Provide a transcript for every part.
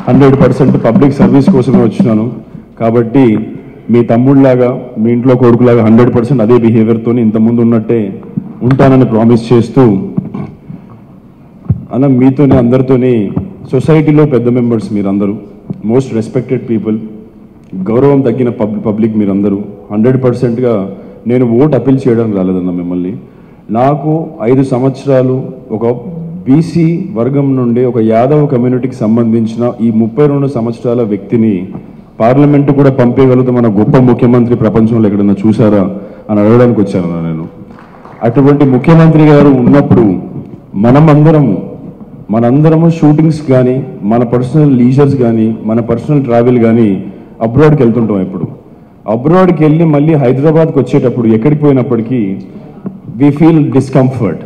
hundred percent public service కోసమే వచ్చినాను కాబట్టి మీ తమ్ముడిలాగా మీ ఇంట్లో కొడుకులాగా హండ్రెడ్ పర్సెంట్ అదే బిహేవియర్తో ఇంతకుముందు ఉన్నట్టే ఉంటానని ప్రామిస్ చేస్తూ అన్న మీతోని అందరితోని సొసైటీలో పెద్ద మెంబర్స్ మీరందరూ మోస్ట్ రెస్పెక్టెడ్ పీపుల్ గౌరవం తగ్గిన పబ్ పబ్లిక్ మీరందరూ హండ్రెడ్ పర్సెంట్గా నేను ఓట్ అపీల్ చేయడం రాలేదన్న మిమ్మల్ని నాకు ఐదు సంవత్సరాలు ఒక బీసీ వర్గం నుండి ఒక యాదవ్ కమ్యూనిటీకి సంబంధించిన ఈ ముప్పై రెండు సంవత్సరాల వ్యక్తిని పార్లమెంటు కూడా పంపేయగలుగుతాం గొప్ప ముఖ్యమంత్రి ప్రపంచంలో ఎక్కడన్నా చూసారా అని అడగడానికి వచ్చాను నేను అటువంటి ముఖ్యమంత్రి గారు ఉన్నప్పుడు మనమందరము మనందరము షూటింగ్స్ కానీ మన పర్సనల్ లీజర్స్ కానీ మన పర్సనల్ ట్రావెల్ కానీ అబ్రాడ్కి వెళ్తుంటాం ఎప్పుడు అబ్రాడ్కి వెళ్ళి మళ్ళీ హైదరాబాద్కి వచ్చేటప్పుడు ఎక్కడికి పోయినప్పటికీ we feel discomfort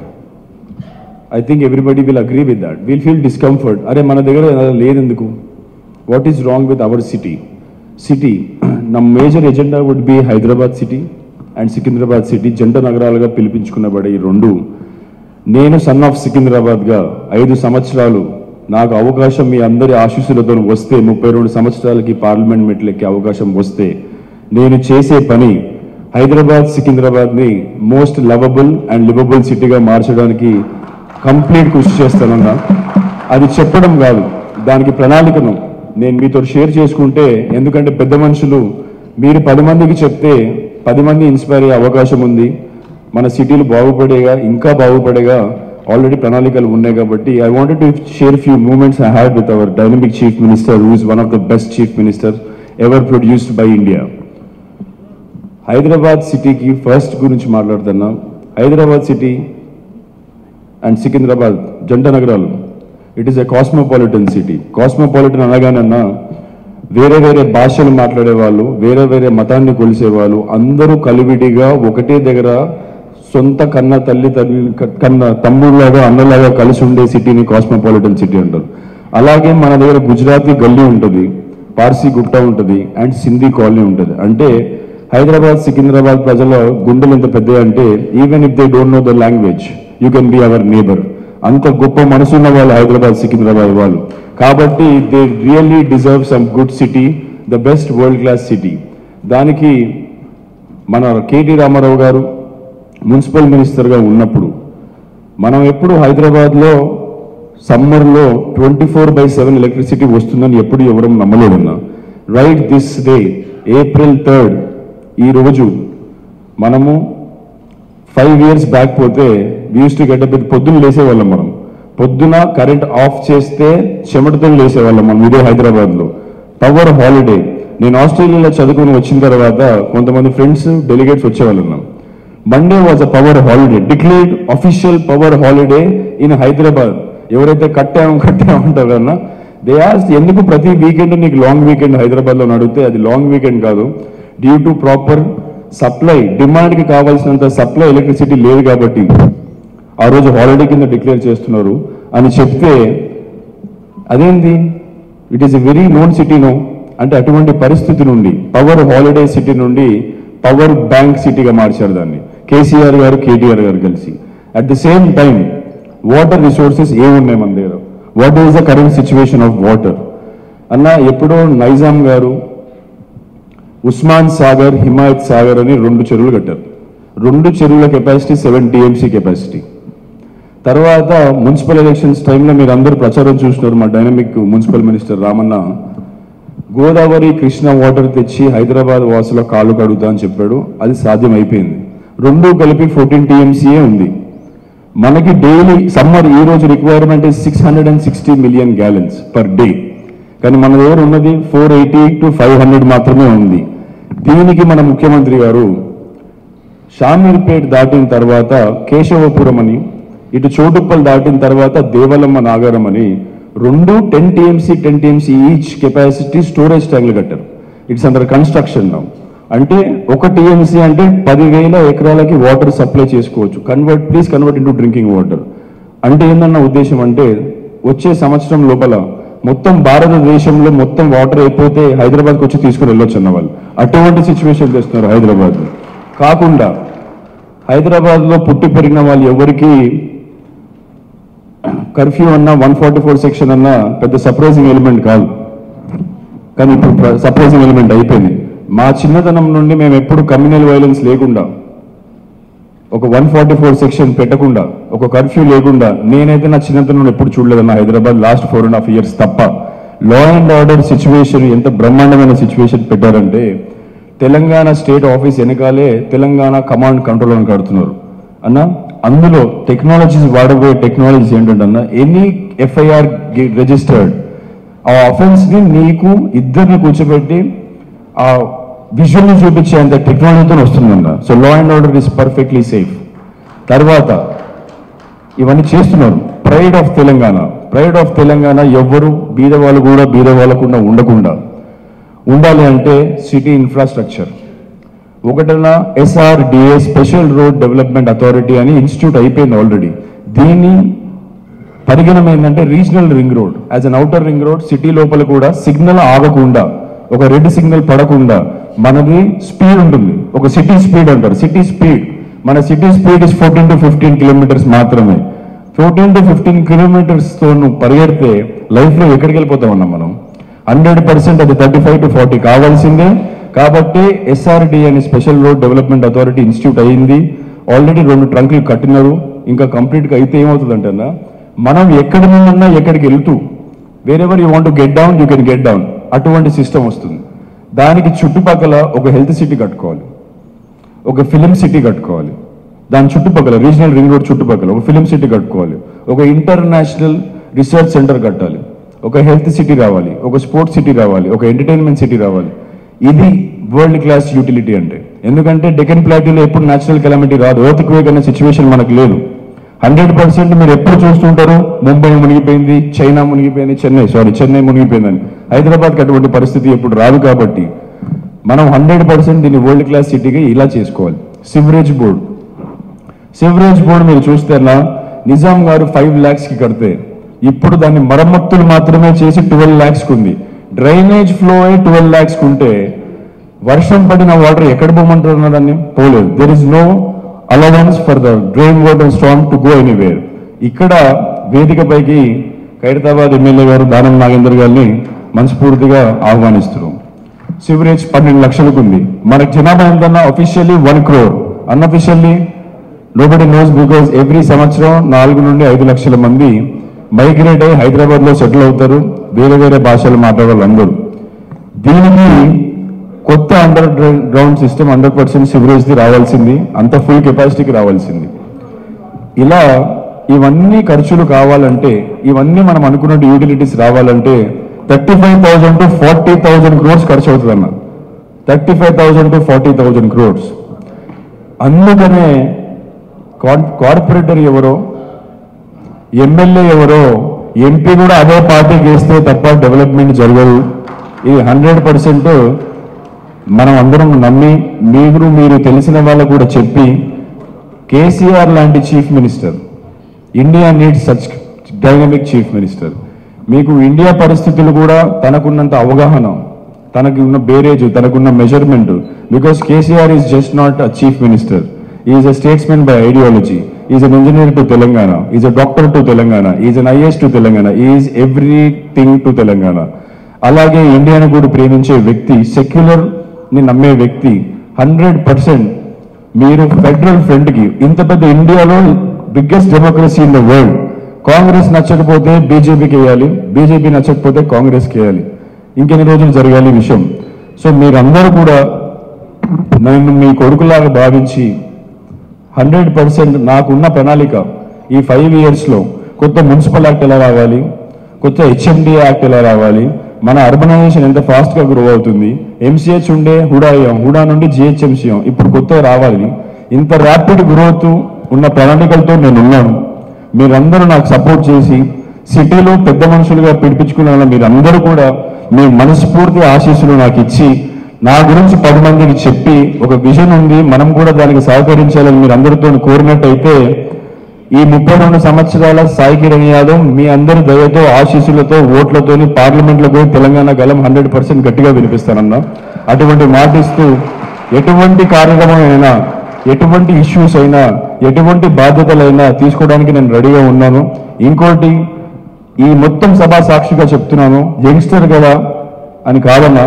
I think everybody will agree with that will feel discomfort అరే మన దగ్గర అలా లేదు ఎందుకు what is wrong with our city city నా major agenda would be Hyderabad city and Secunderabad city జంట నగరాలుగా పిలిపించుకున్నబడే ఈ రెండు నేను సన్ ఆఫ్ సికింద్రాబాద్గా ఐదు సంవత్సరాలు నాకు అవకాశం మీ అందరి ఆశీస్సులతో వస్తే ముప్పై రెండు సంవత్సరాలకి పార్లమెంట్ మెట్లెక్కే అవకాశం వస్తే నేను చేసే పని హైదరాబాద్ సికింద్రాబాద్ని మోస్ట్ లవబుల్ అండ్ లివబుల్ సిటీగా మార్చడానికి కంప్లీట్ కృషి చేస్తానన్నా అది చెప్పడం కాదు దానికి ప్రణాళికను నేను మీతో షేర్ చేసుకుంటే ఎందుకంటే పెద్ద మనుషులు మీరు పది మందికి చెప్తే పది మంది ఇన్స్పైర్ అయ్యే అవకాశం ఉంది మన సిటీలు బాగుపడేగా ఇంకా బాగుపడేగా ఆల్రెడీ ప్రణాళికలు ఉన్నాయి కాబట్టి I wanted to share few moments I had with our dynamic chief minister who is one of the best chief minister ever produced by India Hyderabad సిటీకి ఫస్ట్ గురించి మాట్లాడుతున్నా హైదరాబాద్ సిటీ అండ్ సికింద్రాబాద్ జంట నగరాలు it is a cosmopolitan city cosmopolitan అనగానన్నా వేరే వేరే భాషలు మాట్లాడే వాళ్ళు వేరే వేరే మతాన్ని కొలిసే వాళ్ళు అందరూ కలివిడిగా ఒకటే దగ్గర సొంత కన్న తల్లి తల్లి కన్న తమ్ముళ్ళలాగా అన్నలాగా కలిసి ఉండే సిటీని కాస్మోపాలిటన్ సిటీ అంటారు అలాగే మన దగ్గర గుజరాతీ గల్లీ ఉంటుంది పార్సీ గుట్ట ఉంటుంది అండ్ సింధీ కాలనీ ఉంటుంది అంటే హైదరాబాద్ సికింద్రాబాద్ ప్రజల గుండెలు ఎంత పెద్దవి అంటే even if they don't know the language you can be our neighbour అంత గొప్ప మనసున్న వాళ్ళు హైదరాబాద్ సికింద్రాబాద్ వాళ్ళు కాబట్టి they really deserve some good city the best world class city దానికి మన కేటీ రామారావు గారు మున్సిపల్ మినిస్టర్గా ఉన్నప్పుడు మనం ఎప్పుడు హైదరాబాద్లో సమ్మర్లో twenty four by seven electricity వస్తుందని ఎప్పుడు ఎవరు నమ్మలేదన్నా right this day April third ఈ రోజు మనము ఫైవ్ ఇయర్స్ బ్యాక్ పోతే యూస్ టు గెట్ పెద్ద పొద్దున్న లేసేవాళ్ళం మనం పొద్దున కరెంట్ ఆఫ్ చేస్తే చెమటతో లేసేవాళ్ళం మనం ఇదే హైదరాబాద్లో పవర్ హాలిడే నేను ఆస్ట్రేలియాలో చదువుకుని వచ్చిన తర్వాత కొంతమంది ఫ్రెండ్స్ డెలిగేట్స్ వచ్చేవాళ్ళం Monday was a power holiday declared official power holiday in Hyderabad ఎవరైతే కట్టాము కట్టామంటారు కన్నా దే ఆస్ ఎందుకు ప్రతి వీకెండ్ నీకు లాంగ్ వీకెండ్ హైదరాబాద్లో అడిగితే అది లాంగ్ వీకెండ్ కాదు డ్యూ టు ప్రాపర్ సప్లై డిమాండ్కి కావాల్సినంత సప్లై ఎలక్ట్రిసిటీ లేదు కాబట్టి ఆ రోజు హాలిడే కింద డిక్లేర్ చేస్తున్నారు అని చెప్తే అదేంది it is a very known city no అంటే అటువంటి పరిస్థితి నుండి పవర్ హాలిడే సిటీ నుండి పవర్ బ్యాంక్ సిటీగా మార్చారు దాన్ని కేసీఆర్ గారు కేటీఆర్ గారు కలిసి at the same time water resources ఏమున్నాయి మన దగ్గర what is the current situation of water అన్న ఎప్పుడో నైజాం గారు ఉస్మాన్ సాగర్ హిమాయత్ సాగర్ అని రెండు చెరువులు కట్టారు రెండు చెరువుల కెపాసిటీ సెవెన్ టీఎంసీ కెపాసిటీ తర్వాత మున్సిపల్ ఎలక్షన్స్ టైంలో మీరు అందరూ ప్రచారం చూసినారు మా dynamic municipal minister Ramanna Godavari Krishna water తెచ్చి హైదరాబాద్ వాసుల కాళ్ళు కడుగుతా అని చెప్పాడు అది సాధ్యం అయిపోయింది రెండు కలిపి ఫోర్టీన్ టీఎంసీఏ ఉంది మనకి డైలీ సమ్మర్ ఈ రోజు requirement six hundred and sixty million gallons per day కానీ మన దగ్గర ఉన్నది four eighty to five hundred మాత్రమే ఉంది దీనికి మన ముఖ్యమంత్రి గారు షామీర్పేట్ దాటిన తర్వాత కేశవపురం అని ఇటు చోటుప్పల్ దాటిన తర్వాత దేవలమ్మ నాగారం అని రెండు ten TMC ten TMC each capacity storage ట్యాంకులు కట్టారు ఇట్స్ అండర్ కన్స్ట్రక్షన్ నౌ అంటే ఒక టీఎంసీ అంటే పదివేల ఎకరాలకి వాటర్ సప్లై చేసుకోవచ్చు convert please convert into drinking water అంటే ఏందన్న ఉద్దేశం అంటే వచ్చే సంవత్సరం లోపల మొత్తం భారతదేశంలో మొత్తం వాటర్ అయిపోతే హైదరాబాద్కి వచ్చి తీసుకుని వెళ్ళొచ్చు అన్న వాళ్ళు అటువంటి సిచ్యువేషన్ చేస్తున్నారు హైదరాబాద్ కాకుండా హైదరాబాద్లో పుట్టి పెరిగిన వాళ్ళు ఎవరికి కర్ఫ్యూ అన్నా వన్ ఫార్టీ ఫోర్ సెక్షన్ అన్నా పెద్ద సర్ప్రైజింగ్ ఎలిమెంట్ కాదు కానీ ఇప్పుడు సర్ప్రైజింగ్ ఎలిమెంట్ అయిపోయింది మా చిన్నతనం నుండి మేము ఎప్పుడు కమ్యూనల్ వైలెన్స్ లేకుండా ఒక వన్ ఫార్టీ ఫోర్ సెక్షన్ పెట్టకుండా ఒక కర్ఫ్యూ లేకుండా నేనైతే నా చిన్నతనం ఎప్పుడు చూడలేదన్న Hyderabad last four and half years తప్ప లా అండ్ ఆర్డర్ సిచ్యువేషన్ ఎంత బ్రహ్మాండమైన సిచ్యువేషన్ పెట్టారంటే తెలంగాణ స్టేట్ ఆఫీస్ వెనకాలే తెలంగాణ కమాండ్ కంట్రోల్ అని కడుతున్నారు అన్న అందులో టెక్నాలజీస్ వాడబోయే టెక్నాలజీస్ ఏంటంటే అన్న ఎనీ ఎఫ్ఐఆర్ రిజిస్టర్డ్ ఆ అఫెన్స్ ని నీకు ఇద్దరిని కూర్చోబెట్టి ఆ విజువల్ ని చూపించేంత టెక్నాలజీతో వస్తుందన్న so law and order is perfectly safe తర్వాత ఇవన్నీ చేస్తున్నారు pride of Telangana pride of Telangana ఎవ్వరు బీద వాళ్ళు కూడా బీద వాళ్ళకుండా ఉండకుండా ఉండాలి అంటే సిటీ ఇన్ఫ్రాస్ట్రక్చర్ ఒకటన్నా SRDA special road development authority అని ఇన్స్టిట్యూట్ అయిపోయింది ఆల్రెడీ దీన్ని పరిగణం ఏంటంటే regional ring road as an outer ring road city లోపల కూడా సిగ్నల్ ఆగకుండా ఒక రెడ్ సిగ్నల్ పడకుండా మనది స్పీడ్ ఉంటుంది ఒక సిటీ స్పీడ్ అంటారు సిటీ స్పీడ్ మన city speed is fourteen to fifteen kilometres మాత్రమే ఫోర్టీన్ టు ఫిఫ్టీన్ కిలోమీటర్స్ తో నువ్వు పరిగెడితే లైఫ్ లో ఎక్కడికి వెళ్ళిపోతాం అన్న మనం హండ్రెడ్ పర్సెంట్ అది థర్టీ ఫైవ్ టు ఫార్టీ కావాల్సిందే కాబట్టి ఎస్ఆర్డి అనే special road development authority institute అయింది ఆల్రెడీ రెండు ట్రంకులు కట్టినారు ఇంకా కంప్లీట్ గా అయితే ఏమవుతుందంటే మనం ఎక్కడి నుండన్నా ఎక్కడికి వెళ్తూ wherever you want get down you can get down అటువంటి సిస్టమ్ వస్తుంది దానికి చుట్టుపక్కల ఒక హెల్త్ సిటీ కట్టుకోవాలి ఒక ఫిలిం సిటీ కట్టుకోవాలి దాని చుట్టుపక్కల రీజనల్ రింగ్ రోడ్ చుట్టుపక్కల ఒక ఫిలిం సిటీ కట్టుకోవాలి ఒక ఇంటర్నేషనల్ రీసెర్చ్ సెంటర్ కట్టాలి ఒక హెల్త్ సిటీ రావాలి ఒక స్పోర్ట్స్ సిటీ రావాలి ఒక ఎంటర్టైన్మెంట్ సిటీ రావాలి ఇది వరల్డ్ క్లాస్ యూటిలిటీ అంటే ఎందుకంటే డెకన్ ప్లాట్యూలో ఎప్పుడు నేచురల్ కెలామిటీ రాదు ఎర్త్ క్వేక్ అనే సిచ్యువేషన్ మనకు లేదు హండ్రెడ్ పర్సెంట్ మీరు ఎప్పుడు చూస్తుంటారు ముంబై మునిగిపోయింది చైనా మునిగిపోయింది చెన్నై సారీ చెన్నై మునిగిపోయిందని హైదరాబాద్కి అటువంటి పరిస్థితి ఎప్పుడు రాదు కాబట్టి మనం హండ్రెడ్ పర్సెంట్ దీన్ని వరల్డ్ క్లాస్ సిటీకి ఇలా చేసుకోవాలి సివరేజ్ బోర్డ్ సివరేజ్ బోర్డు మీరు చూస్తేనా నిజాం గారు ఫైవ్ ల్యాక్స్ కి కడితే ఇప్పుడు దాన్ని మరమ్మతులు మాత్రమే చేసి ట్వెల్వ్ ల్యాక్స్ కుంది డ్రైనేజ్ ఫ్లో అయి ట్వెల్వ్ ల్యాక్స్ కుంటే వర్షం పడిన వాటర్ ఎక్కడ పోమంటున్నారు దాన్ని పోలేదు there is no allowance for the drain water strong to go anywhere ఇక్కడ వేదికపైకి ఖైరతాబాద్ ఎమ్మెల్యే గారు దానం నాగేందర్ గారిని మనస్ఫూర్తిగా ఆహ్వానిస్తున్నాం సివరేజ్ పన్నెండు లక్షలకు ఉంది మనకు జనాభా ఎంతన్నా officially one crore unofficially nobody knows because every సంవత్సరం నాలుగు నుండి ఐదు లక్షల మంది మైగ్రేట్ అయ్యి హైదరాబాద్ లో సెటిల్ అవుతారు వేరే వేరే భాషలు మాట్లాడే వాళ్ళందరూ దీనికి కొత్త underground system hundred percent sewerage ది రావాల్సింది అంత ఫుల్ కెపాసిటీకి రావాల్సింది ఇలా ఇవన్నీ ఖర్చులు కావాలంటే ఇవన్నీ మనం అనుకున్నట్టు యూటిలిటీస్ రావాలంటే thirty five thousand to forty thousand crores ఖర్చు అవుతుంది అన్న thirty five thousand to forty thousand crores అందుకనే కార్పొరేటర్ ఎవరో ఎమ్మెల్యే ఎవరో ఎంపీ కూడా అదే పార్టీకి వేస్తే తప్ప డెవలప్మెంట్ జరగదు ఇది హండ్రెడ్ పర్సెంట్ మనం అందరం నమ్మి మీరు మీరు తెలిసిన వాళ్ళకు కూడా చెప్పి కేసీఆర్ లాంటి chief minister India needs such dynamic chief minister మీకు ఇండియా పరిస్థితులు కూడా తనకున్నంత అవగాహన తనకి ఉన్న బేరేజ్ తనకున్న measurement because KCR is just not a chief minister is a statesmen by ideology is an engineer to Telangana is a doctor to Telangana is an IAS to Telangana is everything to Telangana అలాగే ఇండియాను కూడా ప్రేమించే వ్యక్తి సెక్యులర్ ని నమ్మే వ్యక్తి హండ్రెడ్ పర్సెంట్ మీరు federal front కి ఇంత పెద్ద ఇండియాలో biggest democracy in the world Congress నచ్చకపోతే బీజేపీకి వేయాలి బీజేపీ నచ్చకపోతే కాంగ్రెస్కి వేయాలి ఇంకెన్ని రోజులు జరగాలి ఈ విషయం సో మీరందరూ కూడా నన్ను మీ కొడుకులాగా భావించి హండ్రెడ్ పర్సెంట్ నాకున్న ప్రణాళిక ఈ ఫైవ్ ఇయర్స్లో కొత్త మున్సిపల్ యాక్ట్ ఎలా రావాలి కొత్త హెచ్ఎండి యాక్ట్ ఎలా రావాలి మన అర్బనైజేషన్ ఎంత ఫాస్ట్గా గ్రో అవుతుంది ఎంసీహెచ్ ఉండే హుడా అయ్యాం హుడా నుండి జిహెచ్ఎంసీ ఇప్పుడు కొత్తగా రావాలి ఇంత ర్యాపిడ్ గ్రోత్ ఉన్న ప్రణాళికలతో నేను ఉన్నాను మీరందరూ నాకు సపోర్ట్ చేసి సిటీలో పెద్ద మనుషులుగా పిలిపించుకున్న వాళ్ళ మీరందరూ కూడా మీ మనస్ఫూర్తి ఆశీస్సులు నాకు ఇచ్చి నా గురించి పది మందికి చెప్పి ఒక విజన్ ఉంది మనం కూడా దానికి సహకరించాలని మీరు అందరితో కోరినట్టయితే ఈ ముప్పై రెండు సంవత్సరాల సాయి కిరణ్ యాదవ్ మీ అందరి దయతో ఆశీస్సులతో ఓట్లతోని పార్లమెంట్ లో పోయి తెలంగాణ గలం హండ్రెడ్ పర్సెంట్ గట్టిగా వినిపిస్తానన్నా అటువంటి మాటిస్తూ ఎటువంటి కార్యక్రమం అయినా ఎటువంటి ఇష్యూస్ అయినా ఎటువంటి బాధ్యతలైనా తీసుకోవడానికి నేను రెడీగా ఉన్నాను ఇంకోటి ఈ మొత్తం సభా సాక్షిగా చెప్తున్నాను యంగ్స్టర్ కదా అని కాదన్నా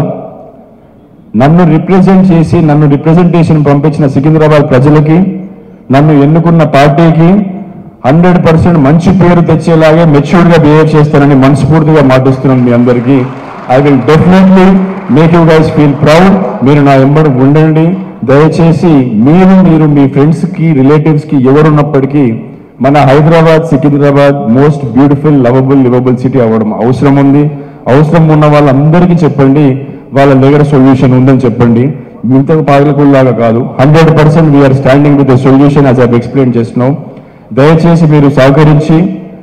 నన్ను రిప్రజెంట్ చేసి నన్ను రిప్రజెంటేషన్ పంపించిన సికింద్రాబాద్ ప్రజలకి నన్ను ఎన్నుకున్న పార్టీకి హండ్రెడ్ పర్సెంట్ మంచి పేరు తెచ్చేలాగే మెచ్యూర్డ్ గా బిహేవ్ చేస్తానని మనస్ఫూర్తిగా మాటిస్తున్నాను మీ అందరికీ I will definitely make you guys feel proud మీరు నా ఎంబడి ఉండండి దయచేసి మీరు మీరు మీ ఫ్రెండ్స్ కి రిలేటివ్స్ కి ఎవరున్నప్పటికీ మన Hyderabad Secunderabad most beautiful lovable livable city అవ్వడం అవసరం ఉంది అవసరం ఉన్న వాళ్ళందరికీ చెప్పండి వాళ్ళ దగ్గర సొల్యూషన్ ఉందని చెప్పండి ఇంత పాగలకుల్లాగా కాదు hundred percent we are standing with the solution as I explain చేస్తున్నాం దయచేసి మీరు సహకరించి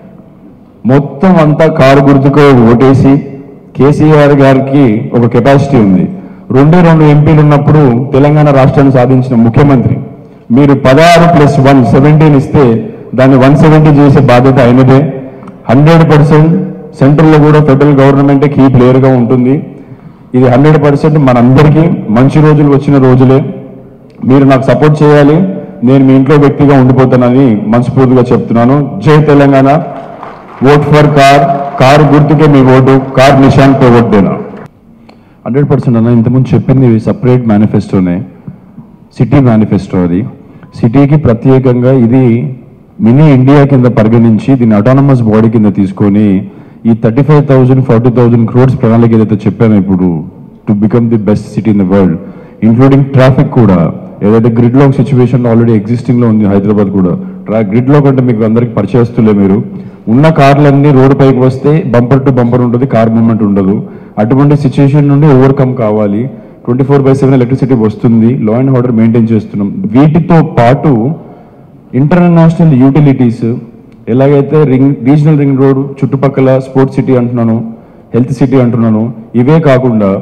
మొత్తం అంతా కారు గుర్తుకు ఓటేసి కేసీఆర్ గారికి ఒక కెపాసిటీ ఉంది రెండే రెండు ఎంపీలు ఉన్నప్పుడు తెలంగాణ రాష్ట్రాన్ని సాధించిన ముఖ్యమంత్రి మీరు పదహారు ప్లస్ వన్ సెవెంటీన్ ఇస్తే దాన్ని వన్ సెవెంటీ చేసే బాధ్యత అయినదే హండ్రెడ్ పర్సెంట్ సెంట్రల్లో కూడా ఫెడరల్ గవర్నమెంటే కీ ప్లేయర్గా ఉంటుంది ఇది హండ్రెడ్ పర్సెంట్ మనందరికీ మంచి రోజులు వచ్చిన రోజులే మీరు నాకు సపోర్ట్ చేయాలి నేను మీ ఇంట్లో వ్యక్తిగా ఉండిపోతానని మనస్ఫూర్తిగా చెప్తున్నాను జై Telangana vote for car car గుర్తుకే మీ ఓటు కార్ నిశాంత్ పే ఓట్ దేనా హండ్రెడ్ పర్సెంట్ అన్న ఇంతకుముందు చెప్పింది సపరేట్ మేనిఫెస్టోనే సిటీ మేనిఫెస్టో అది సిటీకి ప్రత్యేకంగా ఇది మినీ ఇండియా కింద పరిగణించి దీన్ని అటానమస్ బాడీ కింద తీసుకొని ఈ thirty five thousand forty thousand crores ప్రణాళిక ఏదైతే చెప్పాను ఇప్పుడు to become the best city in the world including traffic కూడా ఏదైతే gridlock situation already existing లో ఉంది హైదరాబాద్ కూడా ట్రా గ్రిడ్ లాక్ అంటే మీకు అందరికి పరిచయస్తులే మీరు ఉన్న కార్లన్నీ రోడ్డు పైకి వస్తే బంపర్ టు బంపర్ ఉంటుంది కార్ మూవ్మెంట్ ఉండదు అటువంటి సిచ్యువేషన్ నుండి ఓవర్కమ్ కావాలి twenty four by seven electricity వస్తుంది లా అండ్ ఆర్డర్ మెయింటైన్ చేస్తున్నాం వీటితో పాటు ఇంటర్నేషనల్ యూటిలిటీస్ ఎలాగైతే రింగ్ రీజనల్ రింగ్ రోడ్ చుట్టుపక్కల స్పోర్ట్స్ సిటీ అంటున్నాను హెల్త్ సిటీ అంటున్నాను ఇవే కాకుండా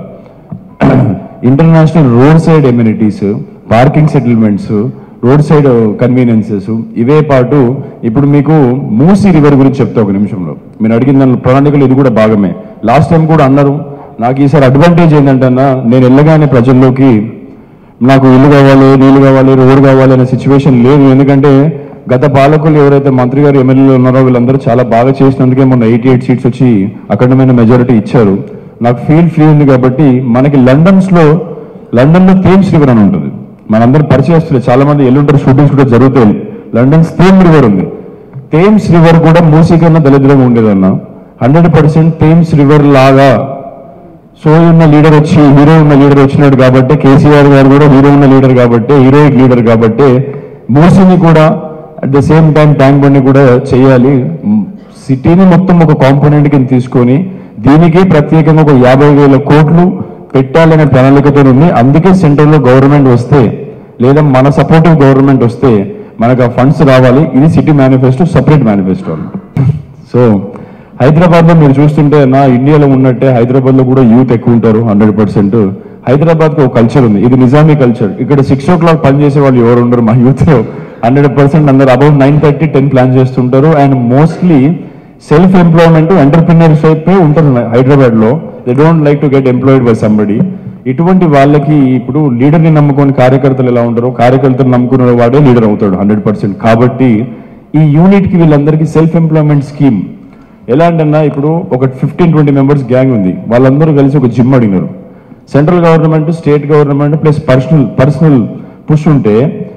international road side amenities parking settlements road side conveniences ఇవే పాటు ఇప్పుడు మీకు మూసీ రివర్ గురించి చెప్తా ఒక నిమిషంలో మీరు అడిగిన దాని ప్రణాళికలు ఇది కూడా భాగమే లాస్ట్ టైం కూడా అన్నారు నాకు ఈసారి అడ్వాంటేజ్ ఏంటంటే నేను వెళ్ళగానే ప్రజల్లోకి నాకు ఇల్లు కావాలి నీళ్లు కావాలి రోడ్డు కావాలి అనే సిచ్యువేషన్ లేదు ఎందుకంటే గత పాలకులు ఎవరైతే మంత్రి గారు ఎమ్మెల్యేలు ఉన్నారో వీళ్ళందరూ చాలా బాగా చేసినందుకే మొన్న ఎయిటీ ఎయిట్ సీట్స్ వచ్చి అఖండమైన మెజారిటీ ఇచ్చారు నాకు ఫీల్ ఫ్రీ ఉంది కాబట్టి మనకి లండన్స్ లో లండన్ లో థేమ్స్ రివర్ అని ఉంటుంది మనందరూ పరిచయస్తులే చాలా మంది ఎల్లుంటారు షూటింగ్స్ కూడా జరుగుతాయి లండన్ థేమ్ రివర్ ఉంది థేమ్స్ రివర్ కూడా మూసీ కన్నా దళిద్రంగా ఉండేదన్న హండ్రెడ్ పర్సెంట్ థేమ్స్ రివర్ లాగా సో ఉన్న లీడర్ వచ్చి హీరో ఉన్న లీడర్ వచ్చినాడు కాబట్టి కేసీఆర్ గారు కూడా హీరో ఉన్న లీడర్ కాబట్టి హీరోయిక్ లీడర్ కాబట్టి మూసీని కూడా at the same time tank బండి కూడా చేయాలి మ్, సిటీని మొత్తం ఒక కాంపోనెంట్ కింద తీసుకొని దీనికి ప్రత్యేకంగా ఒక యాభై వేల కోట్లు పెట్టాలనే ప్రణాళికతో ఉంది అందుకే సెంట్రల్లో గవర్నమెంట్ వస్తే లేదా మన సపోర్టివ్ గవర్నమెంట్ వస్తే మనకు ఆ ఫండ్స్ రావాలి ఇది city manifesto separate manifesto so Hyderabad లో మీరు చూస్తుంటే నా ఇండియాలో ఉన్నట్టే హైదరాబాద్ లో కూడా యూత్ ఎక్కువ ఉంటారు హండ్రెడ్ పర్సెంట్ హైదరాబాద్ కి ఒక కల్చర్ ఉంది ఇది నిజామీ కల్చర్ ఇక్కడ సిక్స్ ఓ క్లాక్ పని చేసే వాళ్ళు ఎవరు ఉండరు మా యూత్ లో హండ్రెడ్ పర్సెంట్ అందరు about nine thirty ten plan చేస్తుంటారు and mostly self employment entrepreneurs వైపే ఉంటారు హైదరాబాద్ లో they don't like to get employed by somebody ఇటువంటి వాళ్ళకి ఇప్పుడు లీడర్ని నమ్ముకొని కార్యకర్తలు ఎలా ఉంటారో కార్యకర్తలు నమ్ముకున్న వాడే లీడర్ అవుతాడు హండ్రెడ్ పర్సెంట్ కాబట్టి ఈ యూనిట్ కి వీళ్ళందరికీ సెల్ఫ్ ఎంప్లాయ్మెంట్ స్కీమ్ ఎలా అంటన్నా ఇప్పుడు ఒక ఫిఫ్టీన్ ట్వంటీ మెంబర్స్ గ్యాంగ్ ఉంది వాళ్ళందరూ కలిసి ఒక జిమ్ అడిగినారు central government state government plus personal personal push ఉంటే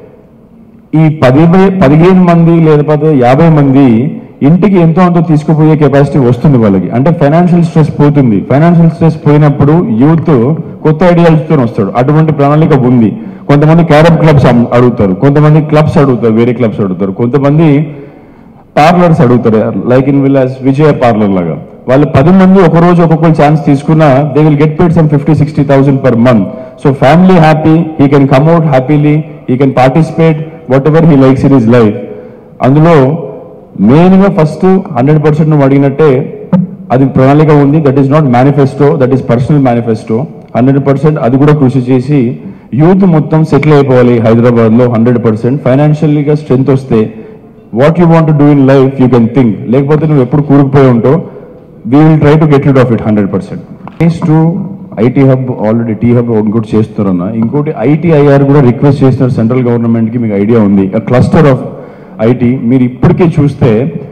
ఈ పది పదిహేను మంది లేకపోతే యాభై మంది ఇంటికి ఎంతో అంత తీసుకుపోయే కెపాసిటీ వస్తుంది వాళ్ళకి అంటే ఫైనాన్షియల్ స్ట్రెస్ పోతుంది ఫైనాన్షియల్ స్ట్రెస్ పోయినప్పుడు యూత్ కొత్త ఐడియాలతో వస్తాడు అటువంటి ప్రణాళిక ఉంది కొంతమంది క్యారమ్ క్లబ్స్ అడుగుతారు కొంతమంది క్లబ్స్ అడుగుతారు వేరే క్లబ్స్ అడుగుతారు కొంతమంది పార్లర్స్ అడుగుతారు like in Vilas Vijaya parlour లాగా వాళ్ళు పది మంది ఒక రోజు ఒక్కొక్కరు ఛాన్స్ తీసుకున్నా they will get paid some fifty sixty thousand per month so family happy he can come out happily he can participate whatever he likes in his life అందులో main గా ఫస్ట్ హండ్రెడ్ పర్సెంట్ నువ్వు అడిగినట్టే అది ప్రణాళిక ఉంది that is not manifesto that is personal manifesto hundred percent అది కూడా కృషి చేసి యూత్ మొత్తం సెటిల్ అయిపోవాలి హైదరాబాద్ లో హండ్రెడ్ పర్సెంట్ ఫైనాన్షియల్లీగా స్ట్రెంత్ వస్తే what you want do in life you can think లేకపోతే నువ్వు ఎప్పుడు కూరుకుపోయి ఉంటావు we will try to get rid of it hundred percent next to IT hub already T hub ఇంకోటి చేస్తున్నారన్న ఇంకోటి ఐటీఐఆర్ కూడా రిక్వెస్ట్ చేస్తున్నారు సెంట్రల్ గవర్నమెంట్ కి మీకు ఐడియా ఉంది క్లస్టర్ ఆఫ్ ఐటీ మీరు ఇప్పటికే చూస్తే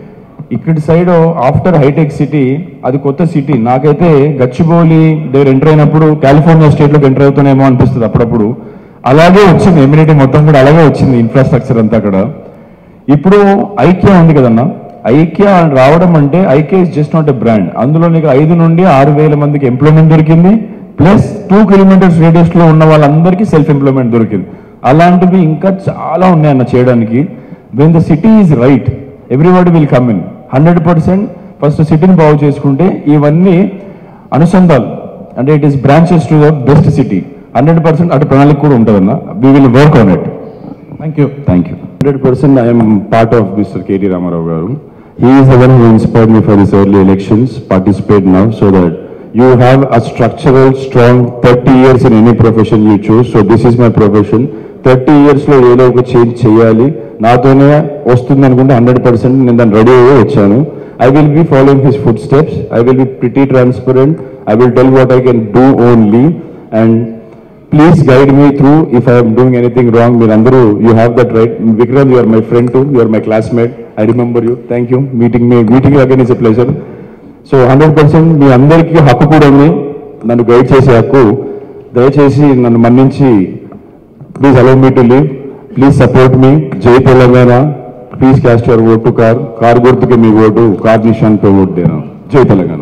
ఇక్కడి సైడ్ ఆఫ్టర్ హైటెక్ సిటీ అది కొత్త సిటీ నాకైతే గచ్చిబౌలి దగ్గర ఎంటర్ అయినప్పుడు కాలిఫోర్నియా స్టేట్లోకి ఎంటర్ అవుతానేమో అనిపిస్తుంది అప్పుడప్పుడు అలాగే వచ్చింది ఎమ్యూనిటీ మొత్తం కూడా అలాగే వచ్చింది ఇన్ఫ్రాస్ట్రక్చర్ అంతా అక్కడ ఇప్పుడు ఐక్య ఉంది కదన్నా ఐక్య రావడం అంటే ఐక్య is just not a brand అందులో నీకు ఐదు నుండి ఆరు వేల మందికి ఎంప్లాయ్మెంట్ దొరికింది ప్లస్ టూ కిలోమీటర్స్ రేడియస్ లో ఉన్న వాళ్ళందరికీ సెల్ఫ్ ఎంప్లాయ్మెంట్ దొరికింది అలాంటివి ఇంకా చాలా ఉన్నాయి అన్న చేయడానికి when the city is right everybody will come in hundred percent first సిటీని బాగు చేసుకుంటే ఇవన్నీ అనుసంధాలు అంటే it is branches to the best city hundred percent అటు ప్రణాళిక కూడా ఉంటుందన్న we will work on it thank you thank you hundred percent I'm part of mister KT Rama Rao గారు he is the one who inspired me for this early elections participate now so that you have a structural strong thirty years in any profession you choose so this is my profession thirty years లో ఏదో ఒక change చేయాలి నాతోనే వస్తుంది అనుకుంటే hundred percent నేను దాన్ని ready అయ్యి వచ్చాను I will be following his footsteps I will be pretty transparent I will tell what I can do only and please guide me through if I'm doing anything wrong మీరు అందరూ you have that right Vikram you're my friend too you're my classmate I remember you thank you meeting me meeting again is a pleasure so hundred percent మీ అందరికీ హక్కు కూడా ఉంది నన్ను guide చేసే హక్కు దయచేసి నన్ను మన్నించి please allow me to leave please support me జై Telangana please cast your vote car car గుర్తుకి మీ ఓటు కార్ నిషాన్పై ఓటు దేనా జై తెలంగాణ